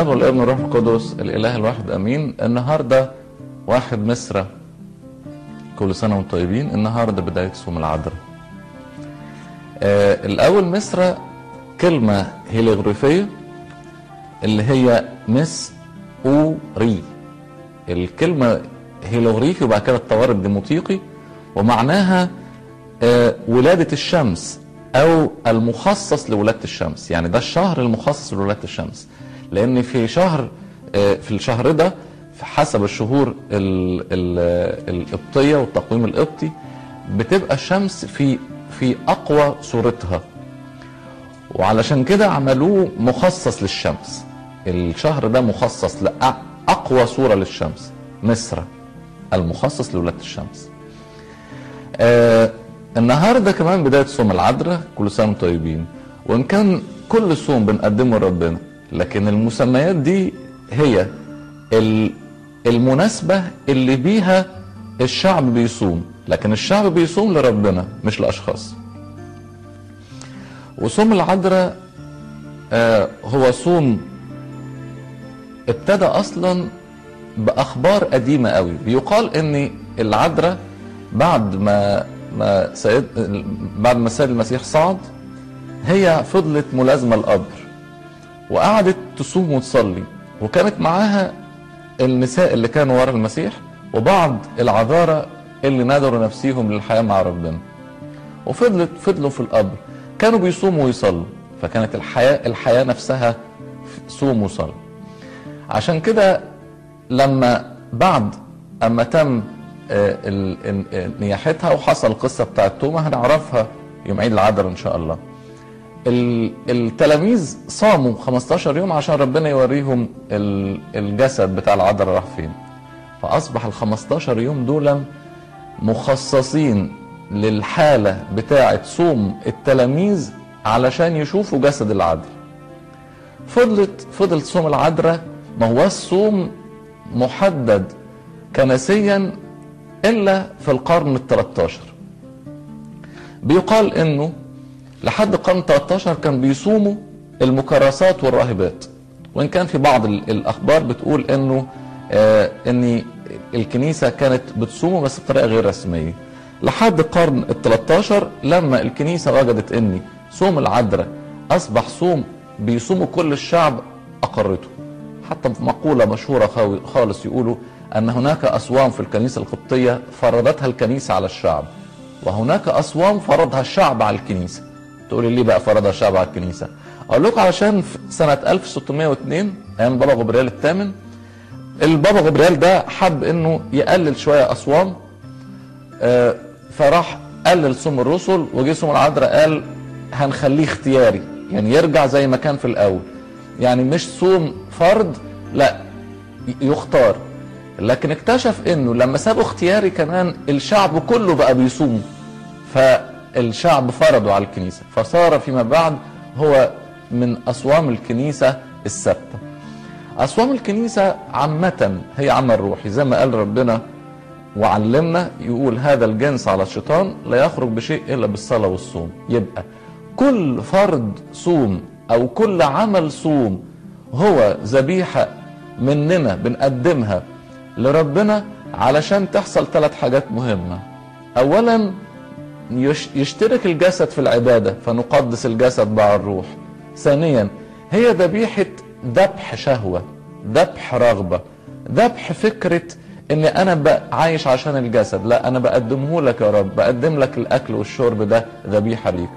والابن والروح القدس الاله الواحد امين النهارده واحد مصر كل سنه وانتم طيبين النهارده بدايه صوم العذراء آه الاول مصر كلمه هيليغريفيه اللي هي مس او ري الكلمه هيلوغريفي وبعد كده اتطورت ديموطيقي ومعناها آه ولاده الشمس او المخصص لولاده الشمس يعني ده الشهر المخصص لولاده الشمس لان في شهر آه في الشهر ده حسب الشهور ال ال القبطيه والتقويم القبطي بتبقى الشمس في في اقوى صورتها وعلشان كده عملوه مخصص للشمس الشهر ده مخصص لاقوى صوره للشمس مصر المخصص لولاده الشمس آه النهارده كمان بدايه صوم العذراء كل سنه وانتم طيبين وان كان كل صوم بنقدمه لربنا لكن المسميات دي هي المناسبه اللي بيها الشعب بيصوم لكن الشعب بيصوم لربنا مش لاشخاص وصوم العذراء آه هو صوم ابتدى اصلا باخبار قديمه قوي بيقال ان العذراء بعد ما ما سيد بعد ما السيد المسيح صعد هي فضلت ملازمه القبر وقعدت تصوم وتصلي وكانت معاها النساء اللي كانوا ورا المسيح وبعض العذارى اللي نادروا نفسيهم للحياه مع ربنا وفضلت فضلوا في القبر كانوا بيصوموا ويصلوا فكانت الحياه الحياه نفسها صوم وصلاه عشان كده لما بعد اما تم نياحتها وحصل القصه بتاعت توما هنعرفها يوم عيد العذراء ان شاء الله. التلاميذ صاموا 15 يوم عشان ربنا يوريهم الجسد بتاع العذراء راح فين. فاصبح ال 15 يوم دول مخصصين للحاله بتاعه صوم التلاميذ علشان يشوفوا جسد العذراء. فضلت فضل صوم العذراء ما هو الصوم محدد كنسيا الا في القرن ال 13 بيقال انه لحد القرن 13 كان بيصوموا المكرسات والراهبات وان كان في بعض الاخبار بتقول انه آه ان الكنيسه كانت بتصومه بس بطريقه غير رسميه لحد القرن ال 13 لما الكنيسه وجدت ان صوم العذراء اصبح صوم بيصوموا كل الشعب اقرته حتى في مقوله مشهوره خالص يقولوا ان هناك اصوام في الكنيسه القبطيه فرضتها الكنيسه على الشعب وهناك اصوام فرضها الشعب على الكنيسه تقول لي ليه بقى فرضها الشعب على الكنيسه اقول لكم علشان في سنه 1602 ايام بابا غبريال الثامن البابا غبريال ده حب انه يقلل شويه اصوام آه فراح قلل صوم الرسل وجه صوم العذراء قال هنخليه اختياري يعني يرجع زي ما كان في الاول يعني مش صوم فرض لا يختار لكن اكتشف انه لما سابوا اختياري كمان الشعب كله بقى بيصوم فالشعب فرضوا على الكنيسه فصار فيما بعد هو من اصوام الكنيسه الثابته اصوام الكنيسه عامه هي عمل روحي زي ما قال ربنا وعلمنا يقول هذا الجنس على الشيطان لا يخرج بشيء الا بالصلاه والصوم يبقى كل فرض صوم او كل عمل صوم هو ذبيحه مننا بنقدمها لربنا علشان تحصل ثلاث حاجات مهمه اولا يشترك الجسد في العباده فنقدس الجسد مع الروح ثانيا هي ذبيحه ذبح شهوه ذبح رغبه ذبح فكره ان انا عايش عشان الجسد لا انا بقدمه لك يا رب بقدم لك الاكل والشرب ده ذبيحه ليك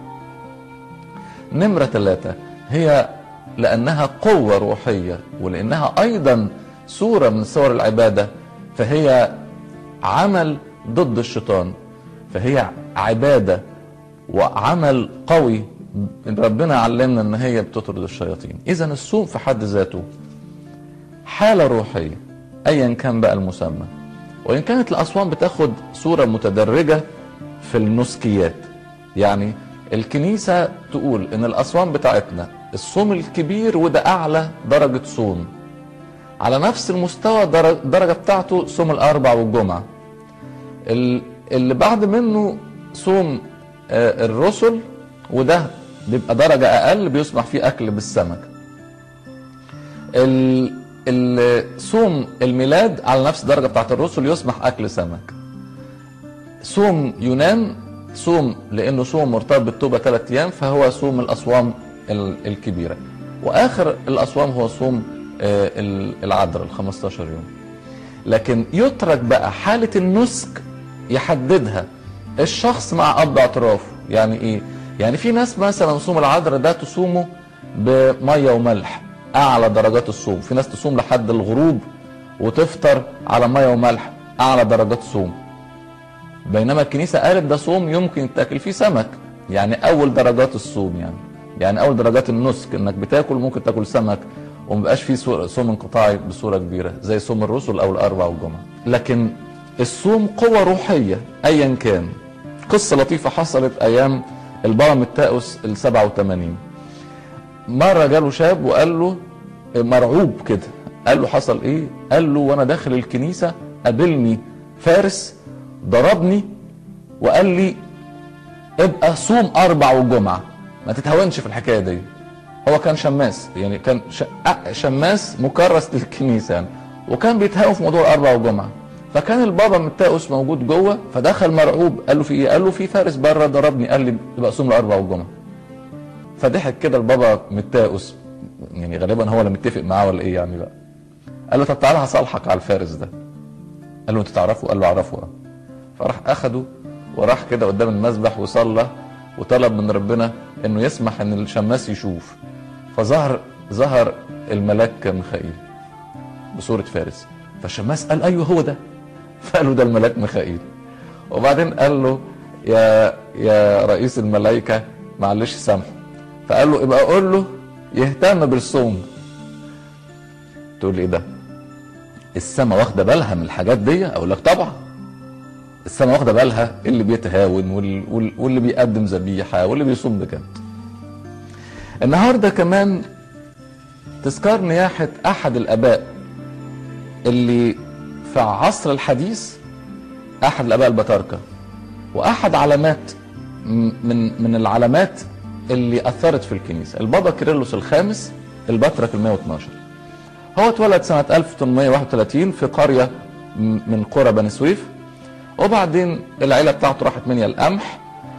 نمره ثلاثه هي لانها قوه روحيه ولانها ايضا صوره من صور العباده فهي عمل ضد الشيطان فهي عباده وعمل قوي ربنا علمنا ان هي بتطرد الشياطين اذا الصوم في حد ذاته حاله روحيه ايا كان بقى المسمى وان كانت الاصوام بتاخد صوره متدرجه في النسكيات يعني الكنيسه تقول ان الاصوام بتاعتنا الصوم الكبير وده اعلى درجه صوم على نفس المستوى الدرجة بتاعته صوم الأربع والجمعة اللي بعد منه صوم الرسل وده بيبقى درجة أقل بيسمح فيه أكل بالسمك ال- ال- صوم الميلاد على نفس الدرجه بتاعت الرسل يسمح اكل سمك صوم يونان صوم لانه صوم مرتبط بالتوبه ثلاث ايام فهو صوم الاصوام ال- الكبيره واخر الاصوام هو صوم آه، ال- العذراء ال 15 يوم لكن يترك بقى حاله النسك يحددها الشخص مع اب اعترافه يعني ايه يعني في ناس مثلا صوم العذراء ده تصومه بميه وملح اعلى درجات الصوم في ناس تصوم لحد الغروب وتفطر على ميه وملح اعلى درجات الصوم بينما الكنيسه قالت ده صوم يمكن تاكل فيه سمك يعني اول درجات الصوم يعني يعني اول درجات النسك انك بتاكل ممكن تاكل سمك ومبقاش فيه صو- صوم انقطاعي بصوره كبيره زي صوم الرسل او الاربع والجمعه لكن الصوم قوه روحيه ايا كان قصه لطيفه حصلت ايام البابا متاوس ال 87 مره جاله شاب وقال له مرعوب كده قال له حصل ايه قال له وانا داخل الكنيسه قابلني فارس ضربني وقال لي ابقى صوم اربع وجمعه ما تتهاونش في الحكايه دي هو كان شماس يعني كان ش... أ- شماس مكرس للكنيسه يعني وكان بيتهاون في موضوع اربع وجمعه فكان البابا متاوس موجود جوه فدخل مرعوب قال له في ايه؟ قال له في فارس بره ضربني قال لي يبقى صوم الاربع والجمعه فضحك كده البابا متاوس يعني غالبا هو اللي متفق معاه ولا ايه يعني بقى قال له طب تعالى هصالحك على الفارس ده قال له انت تعرفه قال له اعرفه اه فراح اخده وراح كده قدام المسبح وصلى وطلب من ربنا انه يسمح ان الشماس يشوف فظهر ظهر الملاك ميخائيل بصورة فارس فالشماس قال ايوه هو ده فقال له ده الملاك ميخائيل وبعدين قال له يا يا رئيس الملائكة معلش سامحه فقال له ابقى قول له يهتم بالصوم تقول لي ايه ده السما واخده بالها من الحاجات دي اقول لك طبعا السما واخده بالها اللي بيتهاون وال- وال- واللي بيقدم ذبيحه واللي بيصوم بجد النهارده كمان تذكار نياحه احد الاباء اللي في عصر الحديث احد الاباء البطاركه واحد علامات م- من من العلامات اللي اثرت في الكنيسه البابا كيرلس الخامس البطرك ال 112 هو اتولد سنة 1831 في قرية م- من قرى بني سويف وبعدين العيلة بتاعته راحت منيا القمح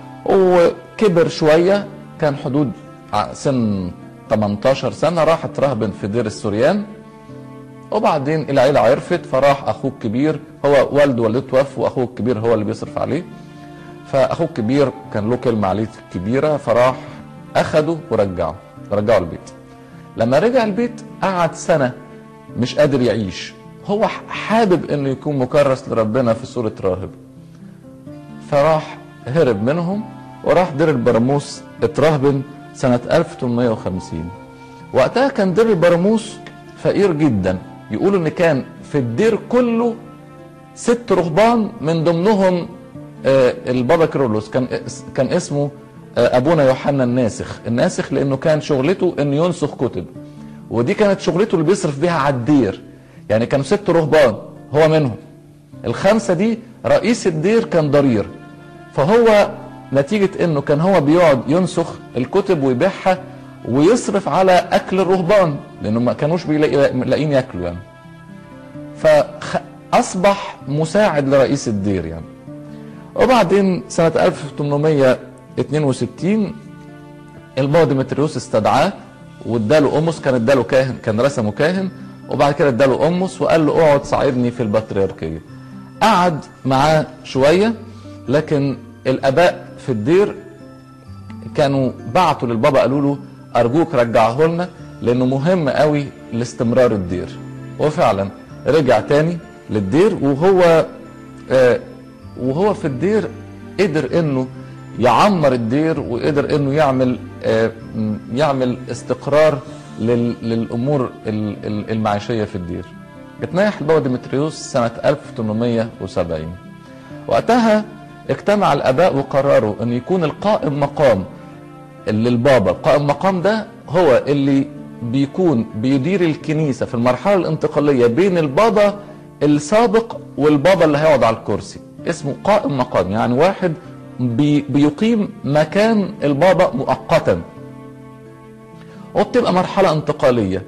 وكبر شوية كان حدود ع- سن 18 سنة راح اترهبن في دير السوريان وبعدين العيلة عرفت فراح أخوه الكبير هو والده ووالدته توفوا وأخوه الكبير هو اللي بيصرف عليه فأخوه الكبير كان له كلمة عليه كبيرة فراح أخده ورجعه رجعه البيت لما رجع البيت قعد سنة مش قادر يعيش هو حابب انه يكون مكرس لربنا في صورة راهب فراح هرب منهم وراح دير البراموس اترهبن سنة 1850 وقتها كان دير البراموس فقير جدا يقولوا ان كان في الدير كله ست رهبان من ضمنهم آه، البابا كيرلس كان اس- كان اسمه آه، ابونا يوحنا الناسخ الناسخ لانه كان شغلته انه ينسخ كتب ودي كانت شغلته اللي بيصرف بيها على الدير يعني كانوا ست رهبان هو منهم الخمسه دي رئيس الدير كان ضرير فهو نتيجه انه كان هو بيقعد ينسخ الكتب ويبيعها ويصرف على اكل الرهبان لانه ما كانوش بيلاقي- لاقيين ياكلوا يعني فأصبح مساعد لرئيس الدير يعني وبعدين سنة 1862 البابا ديمتريوس استدعاه واداله أمس كان اداله كاهن كان رسمه كاهن وبعد كده اداله أمس وقال له اقعد ساعدني في البطريركية قعد معاه شوية لكن الآباء في الدير كانوا بعتوا للبابا قالوا له ارجوك رجعه لنا لانه مهم قوي لاستمرار الدير وفعلا رجع تاني للدير وهو آه وهو في الدير قدر انه يعمر الدير وقدر انه يعمل آه م- يعمل استقرار لل للامور ال- ال- المعيشيه في الدير اتنيح البابا ديمتريوس سنه 1870 وقتها اجتمع الاباء وقرروا ان يكون القائم مقام اللي البابا قائم مقام ده هو اللي بيكون بيدير الكنيسة في المرحلة الانتقالية بين البابا السابق والبابا اللي هيقعد على الكرسي اسمه قائم مقام يعني واحد بي بيقيم مكان البابا مؤقتا وبتبقى مرحلة انتقالية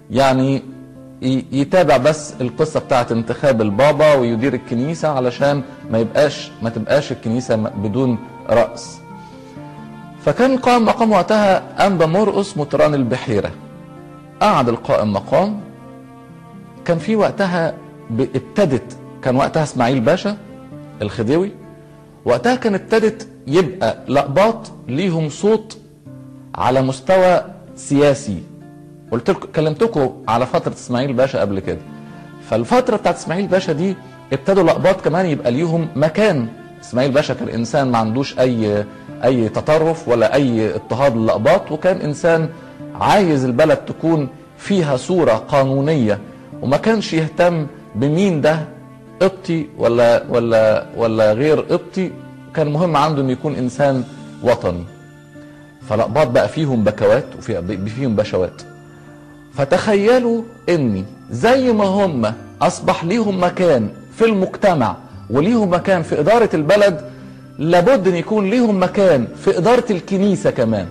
يعني ي- يتابع بس القصة بتاعت انتخاب البابا ويدير الكنيسة علشان ما يبقاش ما تبقاش الكنيسة م- بدون رأس فكان القائم مقام وقتها أنبا مرقس مطران البحيرة قعد القائم مقام كان في وقتها ب- ابتدت كان وقتها اسماعيل باشا الخديوي وقتها كان ابتدت يبقى لقباط ليهم صوت على مستوى سياسي قلت لكم كلمتكم على فتره اسماعيل باشا قبل كده فالفتره بتاعت اسماعيل باشا دي ابتدوا لقباط كمان يبقى ليهم مكان اسماعيل باشا كان انسان ما عندوش اي اي تطرف ولا اي اضطهاد للقباط وكان انسان عايز البلد تكون فيها صوره قانونيه وما كانش يهتم بمين ده قبطي ولا ولا ولا غير قبطي كان مهم عنده انه يكون انسان وطني فلقباط بقى فيهم بكوات وفي فيهم بشوات فتخيلوا اني زي ما هم اصبح ليهم مكان في المجتمع وليهم مكان في اداره البلد لابد ان يكون ليهم مكان في اداره الكنيسه كمان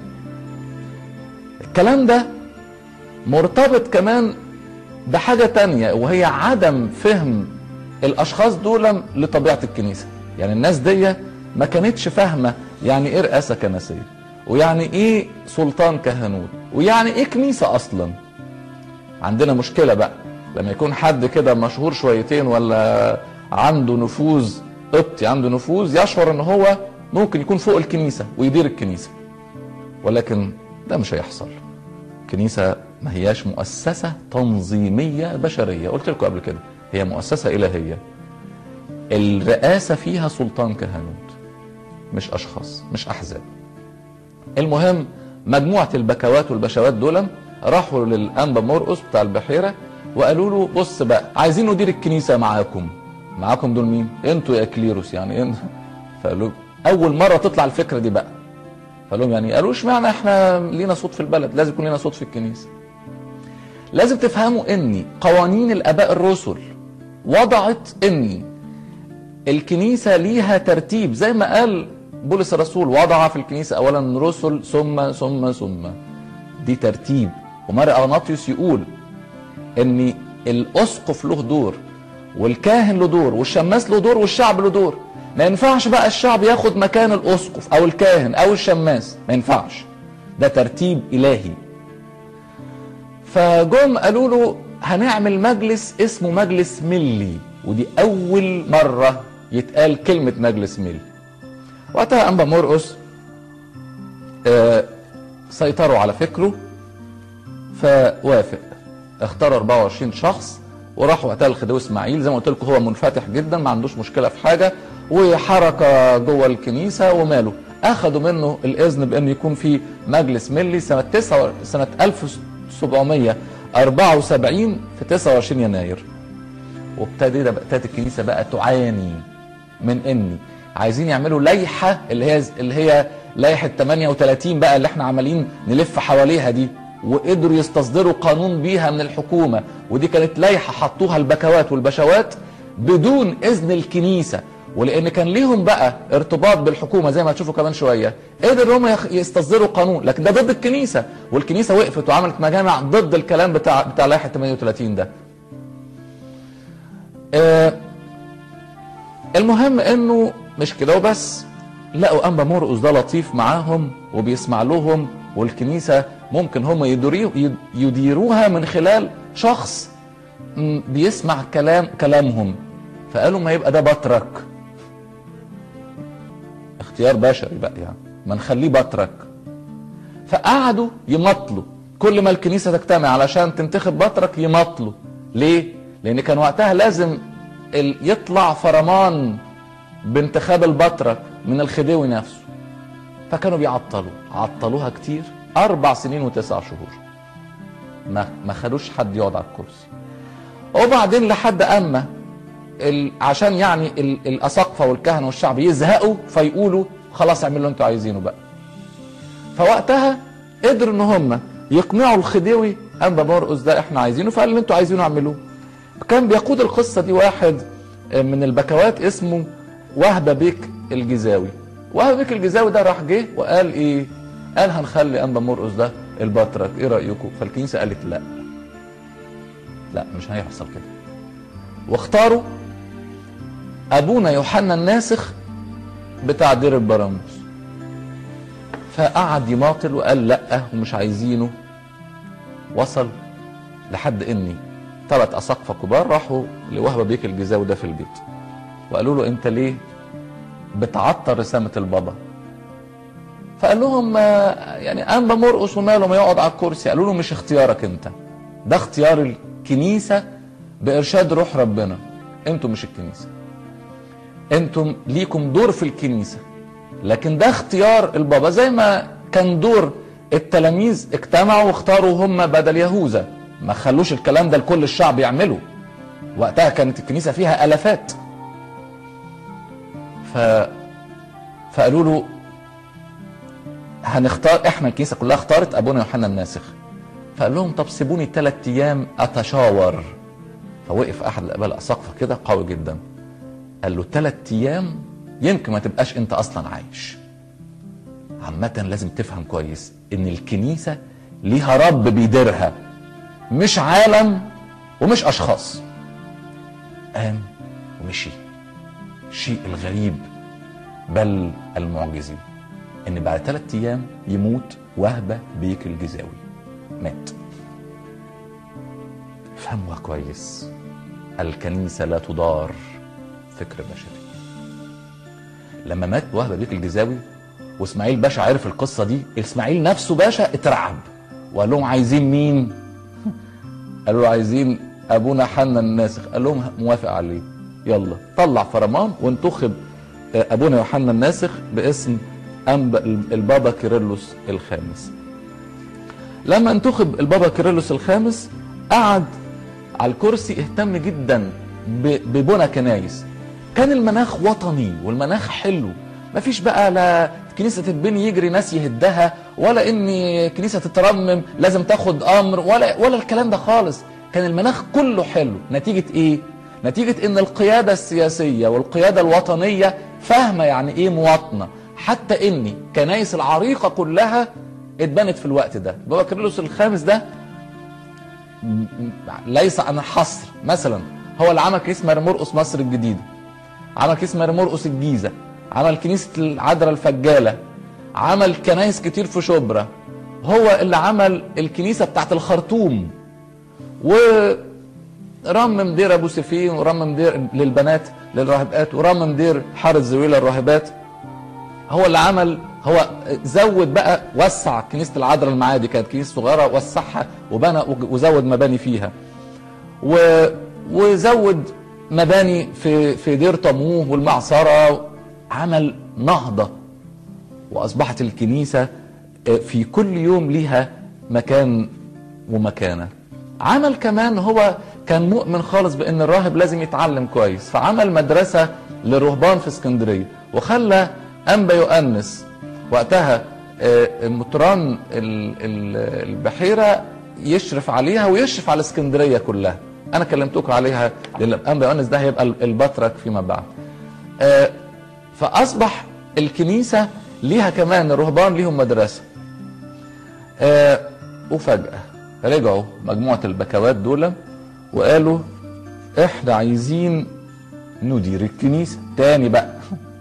الكلام ده مرتبط كمان بحاجه تانية وهي عدم فهم الاشخاص دول لطبيعه الكنيسه يعني الناس دي ما كانتش فاهمه يعني ايه رئاسه كنسيه ويعني ايه سلطان كهنوت ويعني ايه كنيسه اصلا عندنا مشكله بقى لما يكون حد كده مشهور شويتين ولا عنده نفوذ قبطي عنده نفوذ يشعر ان هو ممكن يكون فوق الكنيسه ويدير الكنيسه ولكن ده مش هيحصل الكنيسه ما هياش مؤسسه تنظيميه بشريه قلت لكم قبل كده هي مؤسسه الهيه الرئاسه فيها سلطان كهنوت مش اشخاص مش احزاب المهم مجموعه البكوات والبشوات دول راحوا للانبا مرقس بتاع البحيره وقالوا له بص بقى عايزين ندير الكنيسه معاكم معاكم دول مين انتوا يا كليروس يعني انت فقالوا اول مره تطلع الفكره دي بقى فقال لهم يعني قالوا اشمعنى احنا لينا صوت في البلد لازم يكون لينا صوت في الكنيسه لازم تفهموا اني قوانين الاباء الرسل وضعت اني الكنيسه ليها ترتيب زي ما قال بولس الرسول وضع في الكنيسه اولا رسل ثم ثم ثم دي ترتيب وماري اغناطيوس يقول ان الاسقف له دور والكاهن له دور والشماس له دور والشعب له دور ما ينفعش بقى الشعب ياخد مكان الاسقف او الكاهن او الشماس ما ينفعش ده ترتيب الهي فجم قالوا له هنعمل مجلس اسمه مجلس ملي ودي اول مره يتقال كلمه مجلس ملي وقتها انبا مرقس آه سيطروا على فكره فوافق اختاروا 24 شخص وراحوا وقتها الخديوي اسماعيل زي ما قلت لكم هو منفتح جدا ما عندوش مشكله في حاجه وحركه جوه الكنيسه وماله اخذوا منه الاذن بان يكون في مجلس ملي سنه 9 سنه 1774 في 29 يناير وابتدت ابتدت الكنيسه بقى تعاني من اني عايزين يعملوا لائحه اللي هي اللي هي لائحه 38 بقى اللي احنا عمالين نلف حواليها دي وقدروا يستصدروا قانون بيها من الحكومه ودي كانت لائحه حطوها البكوات والبشوات بدون اذن الكنيسه ولان كان ليهم بقى ارتباط بالحكومه زي ما هتشوفوا كمان شويه قدروا هم يستصدروا قانون لكن ده ضد الكنيسه والكنيسه وقفت وعملت مجامع ضد الكلام بتاع بتاع لائحه 38 ده آه المهم انه مش كده وبس لقوا انبا مرقس ده لطيف معاهم وبيسمع لهم والكنيسه ممكن هم يديروها من خلال شخص بيسمع كلام كلامهم فقالوا ما يبقى ده بطرك اختيار بشري بقى يعني ما نخليه بطرك فقعدوا يمطلوا كل ما الكنيسه تجتمع علشان تنتخب بطرك يمطلوا ليه؟ لان كان وقتها لازم يطلع فرمان بانتخاب البطرك من الخديوي نفسه فكانوا بيعطلوا عطلوها كتير اربع سنين وتسع شهور ما ما خدوش حد يقعد على الكرسي وبعدين لحد اما عشان يعني الاساقفه والكهنه والشعب يزهقوا فيقولوا خلاص اعملوا اللي انتوا عايزينه بقى فوقتها قدروا ان هم يقنعوا الخديوي انبا مرقس ده احنا عايزينه فقال اللي انتوا عايزينه اعملوه كان بيقود القصه دي واحد من البكوات اسمه وهبه بيك الجزاوي وهبه بيك الجزاوي ده راح جه وقال ايه قال هنخلي انبا مرقس ده البطرك ايه رايكم فالكنيسه قالت لا لا مش هيحصل كده واختاروا ابونا يوحنا الناسخ بتاع دير البراموس فقعد يماطل وقال لا ومش عايزينه وصل لحد اني ثلاث اساقفه كبار راحوا لوهبه بيك الجزاوي ده في البيت وقالوا له انت ليه بتعطل رسامه البابا فقال لهم آه، يعني انبا مرقص وماله ما يقعد على الكرسي قالوا له مش اختيارك انت ده اختيار الكنيسه بارشاد روح ربنا انتم مش الكنيسه انتم ليكم دور في الكنيسه لكن ده اختيار البابا زي ما كان دور التلاميذ اجتمعوا واختاروا هم بدل يهوذا ما خلوش الكلام ده لكل الشعب يعمله وقتها كانت الكنيسه فيها الافات ف فقالوا له هنختار احنا الكنيسه كلها اختارت ابونا يوحنا الناسخ فقال لهم طب سيبوني ثلاث ايام اتشاور فوقف احد الاباء الاساقفه كده قوي جدا قال له ثلاث ايام يمكن ما تبقاش انت اصلا عايش عامة لازم تفهم كويس ان الكنيسة ليها رب بيديرها مش عالم ومش اشخاص قام ومشي الشيء الغريب بل المعجزي ان بعد ثلاثة ايام يموت وهبة بيك الجزاوي مات فهموها كويس الكنيسة لا تدار فكر بشري لما مات وهبة بيك الجزاوي واسماعيل باشا عرف القصة دي اسماعيل نفسه باشا اترعب وقال لهم عايزين مين قالوا له عايزين ابونا حنا الناسخ قال لهم موافق عليه يلا طلع فرمان وانتخب آه، ابونا يوحنا الناسخ باسم أنبا البابا كيرلس الخامس لما انتخب البابا كيرلس الخامس قعد على الكرسي اهتم جدا ب- ببنى كنايس كان المناخ وطني والمناخ حلو مفيش بقى لا كنيسة تتبني يجري ناس يهدها ولا ان كنيسة تترمم لازم تاخد امر ولا ولا الكلام ده خالص كان المناخ كله حلو نتيجة ايه نتيجة ان القيادة السياسية والقيادة الوطنية فاهمة يعني ايه مواطنة حتى ان كنايس العريقة كلها اتبنت في الوقت ده بابا كيرلس الخامس ده م- ليس عن حصر مثلا هو اللي عمل كنيسه ماري مرقس مصر الجديده عمل كنيسه ماري مرقس الجيزه عمل كنيسه العذراء الفجاله عمل كنايس كتير في شبرا هو اللي عمل الكنيسه بتاعت الخرطوم ورمم دير ابو سفين ورمم دير للبنات للراهبات ورمم دير حاره زويله الراهبات هو اللي عمل هو زود بقى وسع كنيسه العذراء المعادي كانت كنيسه صغيره وسعها وبنى وزود مباني فيها و وزود مباني في في دير طموه والمعصره عمل نهضه واصبحت الكنيسه في كل يوم ليها مكان ومكانه عمل كمان هو كان مؤمن خالص بان الراهب لازم يتعلم كويس فعمل مدرسه للرهبان في اسكندريه وخلى انبا يؤنس وقتها آه، مطران ال- ال- البحيره يشرف عليها ويشرف على اسكندريه كلها انا كلمتكم عليها لان انبا يؤنس ده هيبقى البطرك فيما بعد آه، فاصبح الكنيسه ليها كمان الرهبان ليهم مدرسه آه، وفجاه رجعوا مجموعه البكوات دول وقالوا احنا عايزين ندير الكنيسه تاني بقى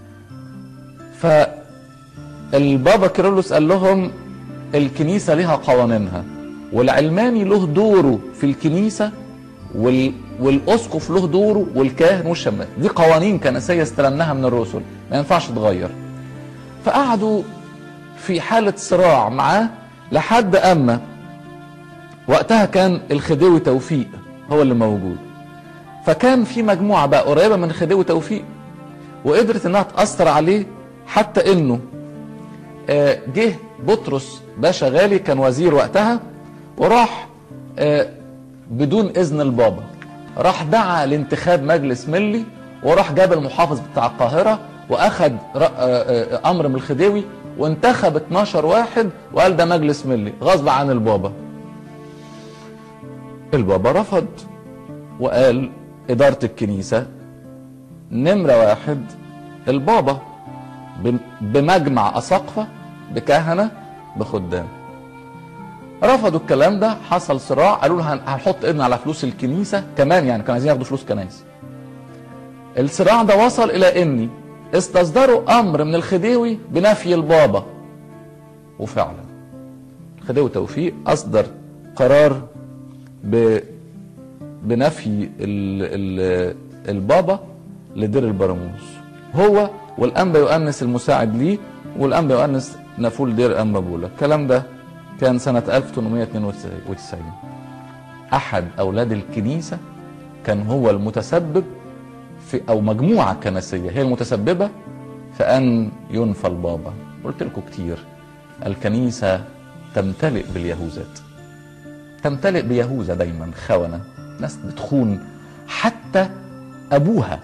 فالبابا كيرلس قال لهم الكنيسه ليها قوانينها والعلماني له دوره في الكنيسه وال... والاسقف له دوره والكاهن والشماس دي قوانين كنسيه استلمناها من الرسل ما ينفعش تتغير فقعدوا في حاله صراع معاه لحد اما وقتها كان الخديوي توفيق هو اللي موجود فكان في مجموعه بقى قريبه من خديوي توفيق وقدرت انها تاثر عليه حتى انه آه، جه بطرس باشا غالي كان وزير وقتها وراح آه، بدون اذن البابا راح دعا لانتخاب مجلس ملي وراح جاب المحافظ بتاع القاهره واخد ر- آه، آه، امر من الخديوي وانتخب 12 واحد وقال ده مجلس ملي غصب عن البابا البابا رفض وقال اداره الكنيسه نمره واحد البابا بم- بمجمع اساقفه بكهنه بخدام رفضوا الكلام ده حصل صراع قالوا له هن- هنحط ايدنا على فلوس الكنيسه كمان يعني كانوا عايزين ياخدوا فلوس كنايس الصراع ده وصل الى اني استصدروا امر من الخديوي بنفي البابا وفعلا الخديوي توفيق اصدر قرار ب بنفي ال ال البابا لدير البراموس هو والانبا يؤنس المساعد ليه والانبا يؤنس نفول دير انبا بولا الكلام ده كان سنة 1892 أحد أولاد الكنيسة كان هو المتسبب في أو مجموعة كنسية هي المتسببة في أن ينفى البابا قلت لكم كتير الكنيسة تمتلئ باليهوذات تمتلئ بيهوذا دايما خونة ناس بتخون حتى أبوها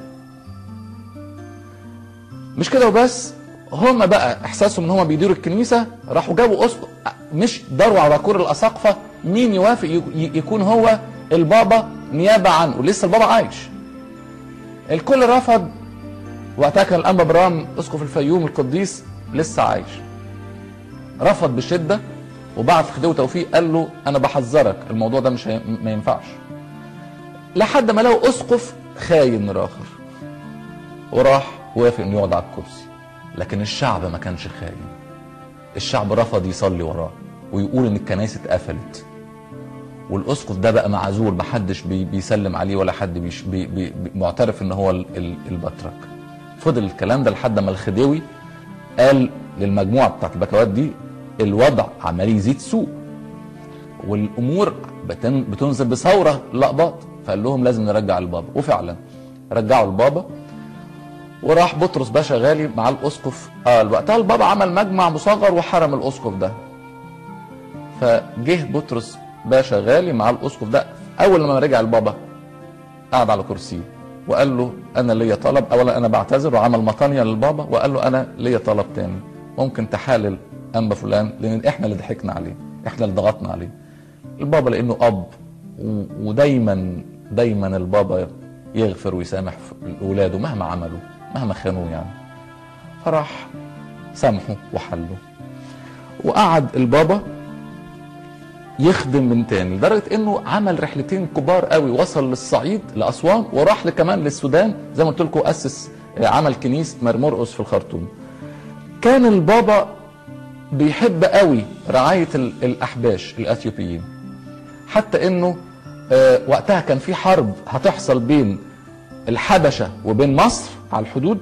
مش كده وبس هم بقى احساسهم ان هم بيديروا الكنيسه راحوا جابوا اسقف مش داروا على كور الاساقفه مين يوافق ي- يكون هو البابا نيابه عنه لسه البابا عايش الكل رفض وقتها كان الانبا برام اسقف الفيوم القديس لسه عايش رفض بشده وبعت خديوي توفيق قال له انا بحذرك الموضوع ده مش هي... ما ينفعش لحد ما لقوا اسقف خاين راخر وراح وافق انه يقعد على الكرسي لكن الشعب ما كانش خاين الشعب رفض يصلي وراه ويقول ان الكنائس اتقفلت والاسقف ده بقى معزول محدش بي بيسلم عليه ولا حد بيش بي بي بي معترف ان هو ال- ال- البطرك فضل الكلام ده لحد ما الخديوي قال للمجموعه بتاعت البكوات دي الوضع عمال يزيد سوء والامور بتن بتنزل بثوره لقباط فقال لهم لازم نرجع البابا وفعلا رجعوا البابا وراح بطرس باشا غالي مع الاسقف اه وقتها البابا عمل مجمع مصغر وحرم الاسقف ده فجه بطرس باشا غالي مع الاسقف ده اول لما رجع البابا قعد على كرسيه وقال له انا ليا طلب اولا انا بعتذر وعمل مطانيه للبابا وقال له انا ليا طلب تاني ممكن تحالل انبا فلان لان احنا اللي ضحكنا عليه احنا اللي ضغطنا عليه البابا لانه اب و- ودايما دايما البابا يغفر ويسامح في اولاده مهما عملوا مهما خانوه يعني فراح سامحه وحله وقعد البابا يخدم من تاني لدرجه انه عمل رحلتين كبار قوي وصل للصعيد لاسوان وراح كمان للسودان زي ما قلت لكم اسس آه، عمل كنيسه مرمرقس في الخرطوم كان البابا بيحب قوي رعايه ال- الاحباش الاثيوبيين حتى انه آه، وقتها كان في حرب هتحصل بين الحبشه وبين مصر على الحدود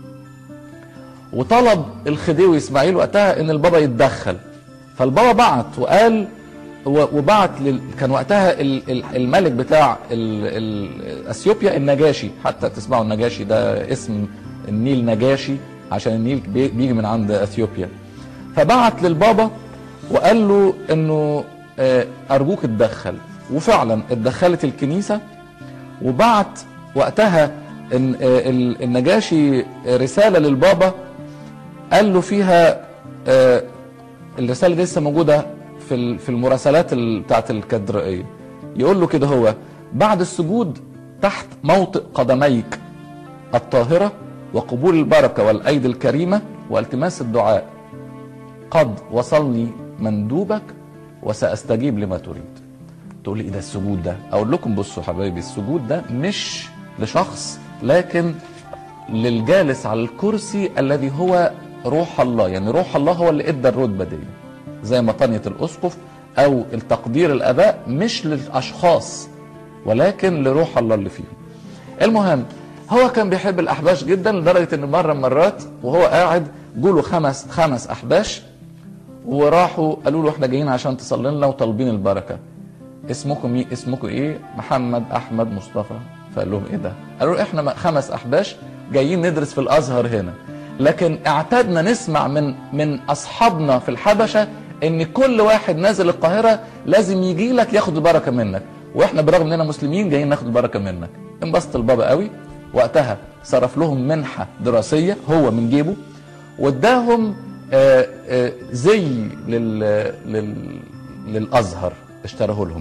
وطلب الخديوي اسماعيل وقتها ان البابا يتدخل فالبابا بعت وقال و- وبعت لل... كان وقتها ال- ال- الملك بتاع ال... ال... اثيوبيا النجاشي حتى تسمعوا النجاشي ده اسم النيل نجاشي عشان النيل بي- بيجي من عند اثيوبيا فبعت للبابا وقال له انه آه، ارجوك اتدخل وفعلا اتدخلت الكنيسه وبعت وقتها إن آه، ال- النجاشي رساله للبابا قال له فيها آه، الرساله دي لسه موجوده في ال- في المراسلات ال- بتاعت الكاتدرائيه يقول له كده هو بعد السجود تحت موطئ قدميك الطاهره وقبول البركه والايدي الكريمه والتماس الدعاء قد وصلني مندوبك وساستجيب لما تريد تقول لي ايه ده السجود ده اقول لكم بصوا حبايبي السجود ده مش لشخص لكن للجالس على الكرسي الذي هو روح الله يعني روح الله هو اللي ادى الرتبه دي زي مطانيه الاسقف او التقدير الاباء مش للاشخاص ولكن لروح الله اللي فيهم المهم هو كان بيحب الاحباش جدا لدرجه ان مره من المرات وهو قاعد جوله خمس خمس احباش وراحوا قالوا له احنا جايين عشان تصلي لنا وطالبين البركه اسمكم ايه اسمكم ايه محمد احمد مصطفى فقال لهم ايه ده قالوا له احنا خمس احباش جايين ندرس في الازهر هنا لكن اعتدنا نسمع من من اصحابنا في الحبشه ان كل واحد نازل القاهره لازم يجي لك ياخد البركه منك واحنا برغم اننا مسلمين جايين ناخد البركه منك انبسط البابا قوي وقتها صرف لهم منحه دراسيه هو من جيبه واداهم آه، آه، زي لل لل للازهر اشتراه لهم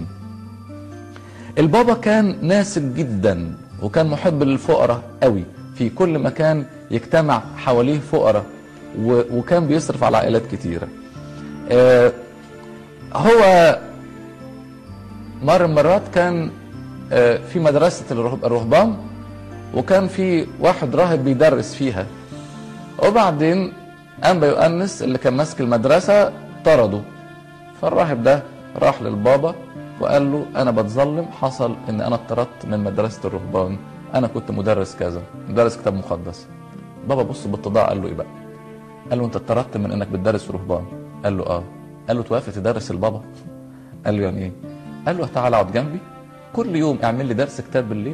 البابا كان ناسك جدا وكان محب للفقراء قوي في كل مكان يجتمع حواليه فقراء و- وكان بيصرف على عائلات كتيرة آه، هو مرة من المرات كان آه، في مدرسة الرهب- الرهبان وكان في واحد راهب بيدرس فيها وبعدين أنبا يؤنس اللي كان ماسك المدرسة طرده فالراهب ده راح للبابا وقال له أنا بتظلم حصل إن أنا اتطردت من مدرسة الرهبان أنا كنت مدرس كذا مدرس كتاب مقدس بابا بص باتضاع قال له إيه بقى قال له أنت اتطردت من إنك بتدرس رهبان قال له آه قال له توافق تدرس البابا قال له يعني إيه قال له تعالى اقعد جنبي كل يوم اعمل لي درس كتاب بالليل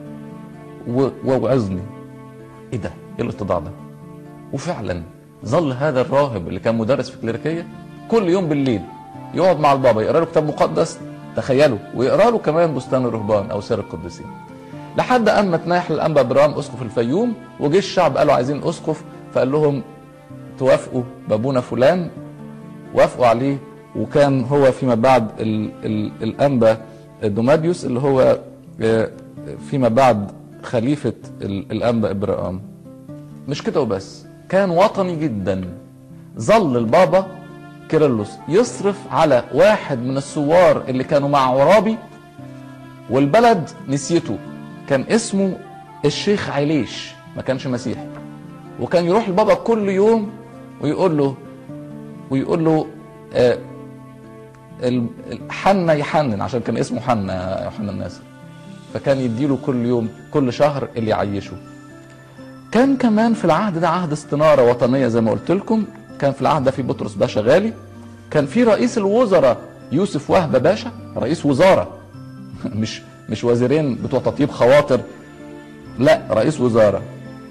و- ووعظني ايه ده ايه الاتضاع ده وفعلا ظل هذا الراهب اللي كان مدرس في كليريكيه كل يوم بالليل يقعد مع البابا يقرا له كتاب مقدس تخيلوا ويقرا له كمان بستان الرهبان او سير القديسين لحد اما تنايح الانبا ابراهيم اسقف الفيوم وجه الشعب قالوا عايزين اسقف فقال لهم توافقوا بابونا فلان وافقوا عليه وكان هو فيما بعد ال ال الانبا دوماديوس اللي هو آه، فيما بعد خليفه ال- الانبا ابراهيم مش كده وبس كان وطني جدا ظل البابا كيرلس يصرف على واحد من الثوار اللي كانوا مع عرابي والبلد نسيته كان اسمه الشيخ عليش ما كانش مسيحي وكان يروح البابا كل يوم ويقول له ويقول له آه، ال- ال- حنا يحنن عشان كان اسمه حنا يوحنا الناصر فكان يديله كل يوم كل شهر اللي يعيشه كان كمان في العهد ده عهد استنارة وطنية زي ما قلت لكم كان في العهد ده في بطرس باشا غالي كان في رئيس الوزراء يوسف وهبة باشا رئيس وزارة مش مش وزيرين بتوع تطيب خواطر لا رئيس وزارة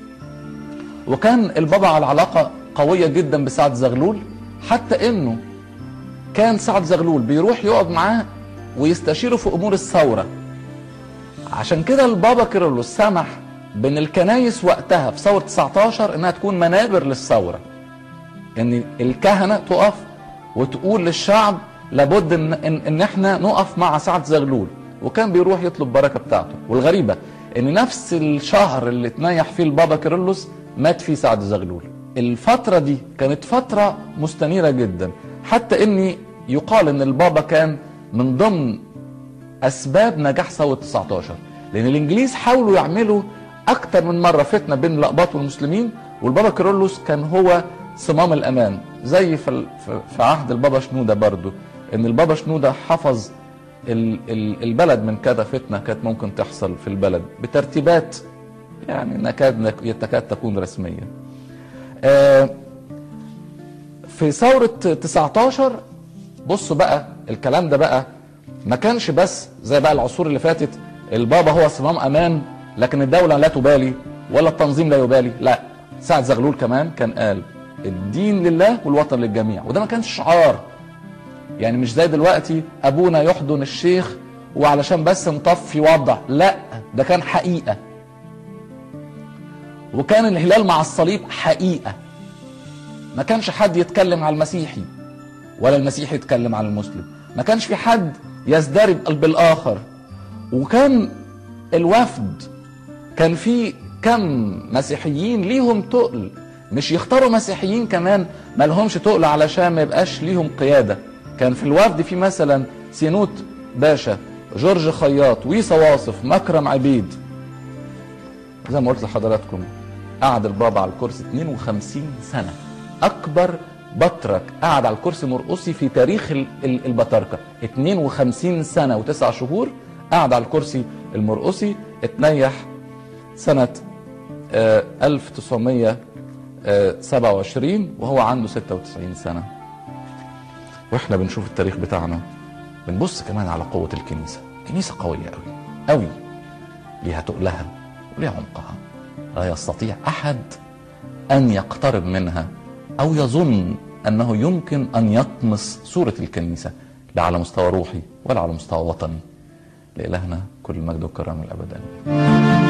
وكان البابا على علاقة قوية جدا بسعد زغلول حتى انه كان سعد زغلول بيروح يقعد معاه ويستشيره في امور الثورة عشان كده البابا كيرلس سمح بين الكنايس وقتها في ثورة 19 انها تكون منابر للثورة ان الكهنة تقف وتقول للشعب لابد ان, إن, إن احنا نقف مع سعد زغلول وكان بيروح يطلب بركة بتاعته والغريبة ان نفس الشهر اللي تنيح فيه البابا كيرلس مات فيه سعد زغلول الفترة دي كانت فترة مستنيرة جدا حتى اني يقال ان البابا كان من ضمن اسباب نجاح ثوره 19 لان الانجليز حاولوا يعملوا اكتر من مره فتنه بين الاقباط والمسلمين والبابا كيرلس كان هو صمام الامان زي في ال- في- في عهد البابا شنوده برضو ان البابا شنوده حفظ ال- ال- البلد من كذا فتنه كانت ممكن تحصل في البلد بترتيبات يعني نكاد تكاد تكون رسميه آه، في ثورة 19 بصوا بقى الكلام ده بقى ما كانش بس زي بقى العصور اللي فاتت البابا هو صمام امان لكن الدولة لا تبالي ولا التنظيم لا يبالي لا سعد زغلول كمان كان قال الدين لله والوطن للجميع وده ما كانش شعار يعني مش زي دلوقتي ابونا يحضن الشيخ وعلشان بس نطفي وضع لا ده كان حقيقة وكان الهلال مع الصليب حقيقة ما كانش حد يتكلم على المسيحي ولا المسيحي يتكلم على المسلم ما كانش في حد يزدري بالآخر وكان الوفد كان في كم مسيحيين ليهم تقل مش يختاروا مسيحيين كمان ما لهمش تقل علشان ما يبقاش ليهم قيادة كان في الوفد في مثلا سينوت باشا جورج خياط ويسا واصف مكرم عبيد زي ما قلت لحضراتكم قعد البابا على الكرسي 52 سنة أكبر بطرك قعد على الكرسي مرقصي في تاريخ ال- ال- البطاركة 52 سنة وتسع شهور قعد على الكرسي المرقصي اتنيح سنة آه، 1927 وهو عنده 96 سنة واحنا بنشوف التاريخ بتاعنا بنبص كمان على قوة الكنيسة كنيسة قوية قوي قوي ليها تقلها وليها عمقها لا يستطيع أحد أن يقترب منها أو يظن أنه يمكن أن يطمس صورة الكنيسة لا على مستوى روحي ولا على مستوى وطني لإلهنا كل المجد والكرم الأبد آمين